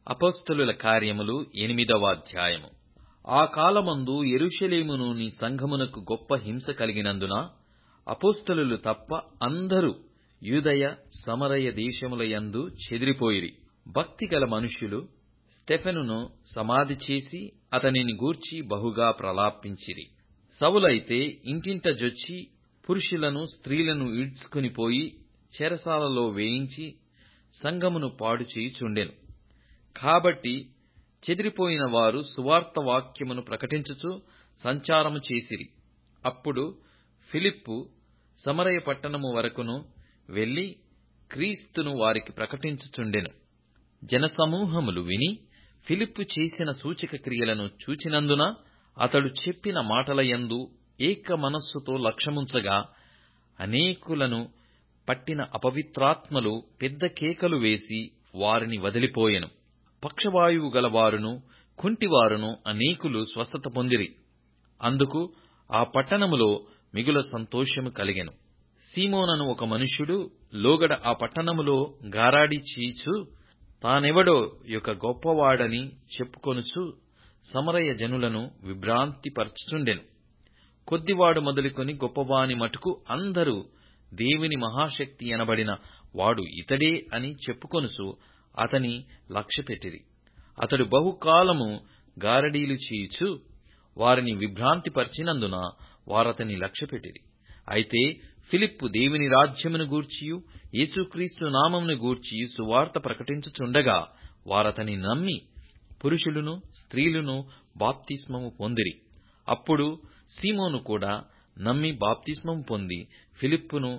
అపోస్తలుల కార్యములు ఎనిమిదవ అధ్యాయము ఆ కాలమందు యెరూషలేములోని సంఘమునకు గొప్ప హింస కలిగినందున అపోస్తలులు తప్ప అందరూ యూదయ సమరయ దేశములయందు చెదిరిపోయిరి భక్తిగల మనుష్యులు స్టెఫెనును సమాధి చేసి అతనిని గూర్చి బహుగా ప్రలాపించిరి సౌలైతే ఇంటింట జొచ్చి పురుషులను స్త్రీలను ఈడ్చుకుని పోయి చెరసాలలో వేయించి సంఘమును పాడు చేయుచుండెను కాబట్టి చెదిరిపోయిన వారు సువార్త వాక్యమును ప్రకటించుచు సంచారము చేసిరి అప్పుడు ఫిలిప్పు సమరయ పట్టణము వరకును వెళ్లి క్రీస్తును వారికి ప్రకటించుచుండెను జనసమూహములు విని ఫిలిప్పు చేసిన సూచక క్రియలను చూచినందున అతడు చెప్పిన మాటల యందు ఏక మనస్సుతో లక్ష్యముంచగా అనేకులను పట్టిన అపవిత్రాత్మలు పెద్ద కేకలు వేసి వారిని వదిలిపోయెను పక్షవాయువు గలవారును కుంటివారును అనేకులు స్వస్థత పొందిరి అందుకు ఆ పట్టణములో మిగుల సంతోషము కలిగెను సీమోనను ఒక మనుష్యుడు లోగడ ఆ పట్టణములో గారాడి చీచు తానెవడో యొక్క గొప్పవాడని చెప్పుకొనుచు సమరయ జనులను విభ్రాంతిపరచుచుండెను కొద్దివాడు మొదలుకొని గొప్పవాని మటుకు అందరూ దేవుని మహాశక్తి అనబడిన వాడు ఇతడే అని చెప్పుకొనుచు అతని లక్ష్యపెట్టిరి అతడు బహుకాలము గారడీలు చేయుచు వారిని విభ్రాంతిపరిచినందున వారతని లక్ష్యపెట్టిరి అయితే ఫిలిప్పు దేవుని రాజ్యమును గూర్చియు యేసుక్రీస్తు నామమును గూర్చి సువార్త ప్రకటించుచుండగా వారతని నమ్మి పురుషులను స్త్రీలను బాప్తిస్మము పొందిరి అప్పుడు సీమోను కూడా నమ్మి బాప్తిస్మము పొంది ఫిలిప్పును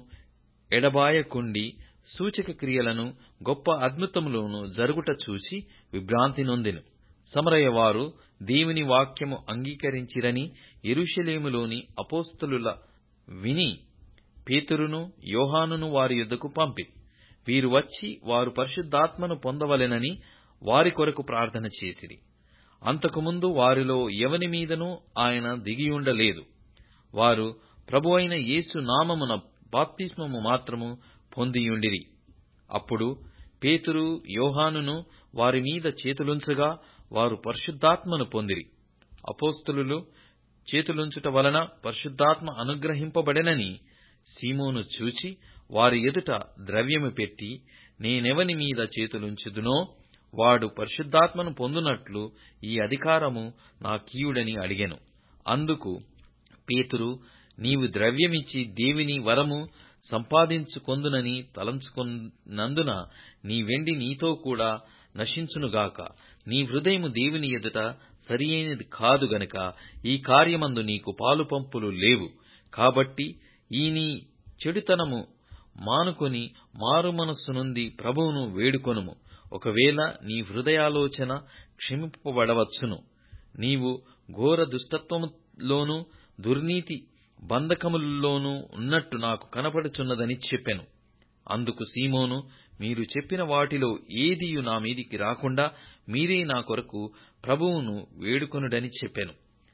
ఎడబాయకుండి సూచక క్రియలను గొప్ప అద్భుతములను జరుగుట చూచి విభ్రాంతి నొందెను సమరయ వారు దేవుని వాక్యము అంగీకరించిరని యెరూషలేములోని అపోస్తలుల విని పేతురును యోహానును వారి యొద్దకు పంపిరి వీరు వచ్చి వారు పరిశుద్ధాత్మను పొందవలెనని వారి కొరకు ప్రార్థన చేసిరి అంతకుముందు వారిలో ఎవని మీదనూ ఆయన దిగియుండలేదు వారు ప్రభువైన యేసు నామమున బాప్తిస్మము మాత్రము పొందియుండిరి అప్పుడు పేతురు యోహానును వారి మీద చేతులుంచగా వారు పరిశుద్ధాత్మను పొందిరి అపోస్తలులు చేతులుంచుట వలన పరిశుద్ధాత్మ అనుగ్రహింపబడెనని సీమోను చూచి వారి ఎదుట ద్రవ్యము పెట్టి నేనెవని మీద చేతులుంచుదునో వాడు పరిశుద్ధాత్మను పొందునట్లు ఈ అధికారము నాకీయుడని అడిగెను అందుకు పేతురు నీవు ద్రవ్యమిచ్చి దేవిని వరము సంపాదించుకొందునని తలంచుకున్నందున నీ వెండి నీతో కూడా నశించునుగాక నీ హృదయము దేవుని ఎదుట సరియైనది కాదు గనుక ఈ కార్యమందు నీకు పాలుపంపులు లేవు కాబట్టి ఈ నీ చెడుతనము మానుకొని మారుమనస్సు నుండి ప్రభువును వేడుకొనుము ఒకవేళ నీ హృదయాలోచన క్షమింపబడవచ్చును నీవు ఘోర దుష్టత్వములోను దుర్నీతి బంధకములలోనూ ఉన్నట్టు నాకు కనపడుచున్నదని చెప్పెను అందుకు సీమోను మీరు చెప్పిన వాటిలో ఏదియు నా మీదికి రాకుండా మీరే నా కొరకు ప్రభువును వేడుకొనుడని చెప్పెను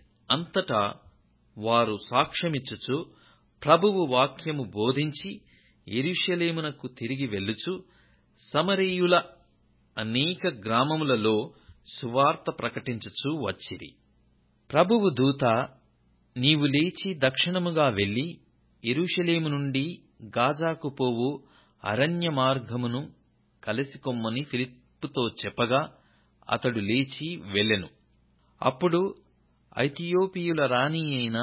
అంతటా వారు సాక్ష్యమిచ్చుచు ప్రభువు వాక్యము బోధించి యెరూషలేమునకు తిరిగి వెళ్ళుచు సమరీయుల అనేక గ్రామములలో సువార్త ప్రకటించుచూ వచ్చిరి ప్రభువు దూత నీవు లేచి దక్షిణముగా వెళ్లి యెరూషలేము నుండి గాజాకు పోవు అరణ్య మార్గమును కలిసికొమ్మని ఫిలిప్పుతో చెప్పగా అతడు లేచి వెళ్ళెను అప్పుడు ఐథియోపియుల రాణి అయిన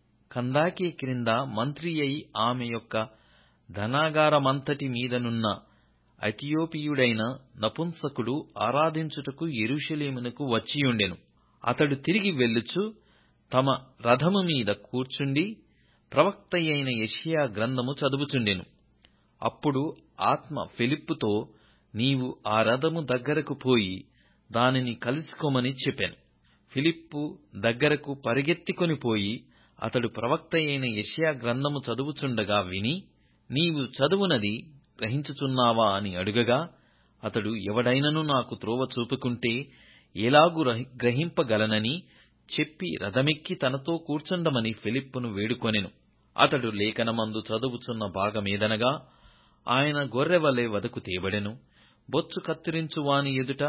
కందాకే క్రింద మంత్రి అయి ఆమె యొక్క ధనాగారమంతటి మీదనున్న ఐథియోపియుడైన నపుంసకుడు ఆరాధించుటకు యెరూషలేమునకు వచ్చియుండెను అతడు తిరిగి వెళ్ళుచు తమ రథము మీద కూర్చుండి ప్రవక్తయైన యెషయా గ్రంథము చదువుచుండెను అప్పుడు ఆత్మ ఫిలిప్పుతో నీవు ఆ రథము దగ్గరకు పోయి దానిని కలుసుకోమని చెప్పాను ఫిలిప్పు దగ్గరకు పరిగెత్తికొని పోయి అతడు ప్రవక్త అయిన యెషయా గ్రంథము చదువుచుండగా విని నీవు చదువునది గ్రహించుచున్నావా అని అడుగగా అతడు ఎవడైనను నాకు త్రోవ చూపుకుంటే ఎలాగు గ్రహింపగలనని చెప్పి రథమెక్కి తనతో కూర్చుండమని ఫిలిప్పును వేడుకొనెను అతడు లేఖనమందు చదువుచున్న భాగమేదనగా ఆయన గొర్రెవలె వదకు తేబడెను బొచ్చు కత్తిరించు వాని ఎదుట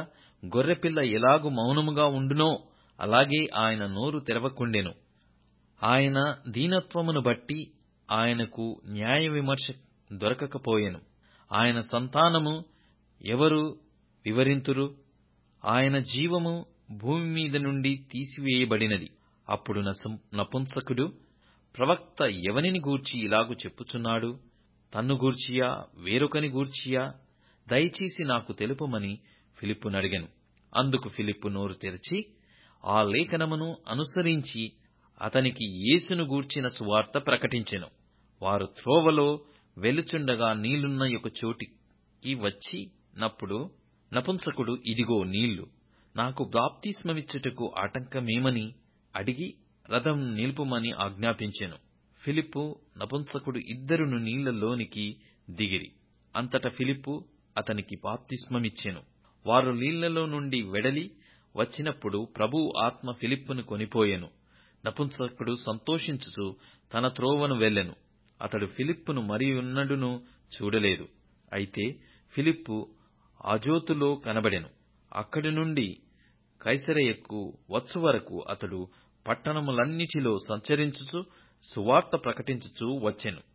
గొర్రెపిల్ల ఎలాగు మౌనముగా ఉండునో అలాగే ఆయన నోరు తెరవకుండెను ఆయన దీనత్వమును బట్టి ఆయనకు న్యాయ విమర్శ దొరకకపోయెను ఆయన సంతానము ఎవరు వివరింతురు ఆయన జీవము భూమి మీద నుండి తీసివేయబడినది అప్పుడు నపుంసకుడు ప్రవక్త ఎవనిని గూర్చి ఇలాగు చెప్పుచున్నాడు తన్ను గూర్చియా వేరొకని గూర్చియా దయచేసి నాకు తెలుపమని ఫిలిప్పునడిగెను అందుకు ఫిలిప్పు నోరు తెరచి ఆ లేఖనమును అనుసరించి అతనికి యేసును గూర్చిన సువార్త ప్రకటించెను వారు త్రోవలో వెలుచుండగా నీళ్లున్న ఒక చోటికి వచ్చినప్పుడు నపుంసకుడు ఇదిగో నీళ్లు నాకు బాప్తిస్మమిచ్చుటకు ఆటంకమేమని అడిగి రథం నిలుపుమని ఆజ్ఞాపించెను ఫిలిప్పు నపుంసకుడు ఇద్దరును నీళ్లలోనికి దిగిరి అంతట ఫిలిప్పు అతనికి బాప్తిస్మమిచ్చెను వారు నీళ్లలో నుండి వెడలి వచ్చినప్పుడు ప్రభువు ఆత్మ ఫిలిప్పును కొనిపోయెను నపుంసకుడు సంతోషించుచు తన త్రోవను వెళ్ళెను అతడు ఫిలిప్పును మరియున్నడును చూడలేదు అయితే ఫిలిప్పు అజోతులో కనబడెను అక్కడి నుండి కైసరయకు వచ్చు వరకు అతడు పట్టణములన్నిటిలో సంచరించుచు సువార్త ప్రకటించుచూ వచ్చెను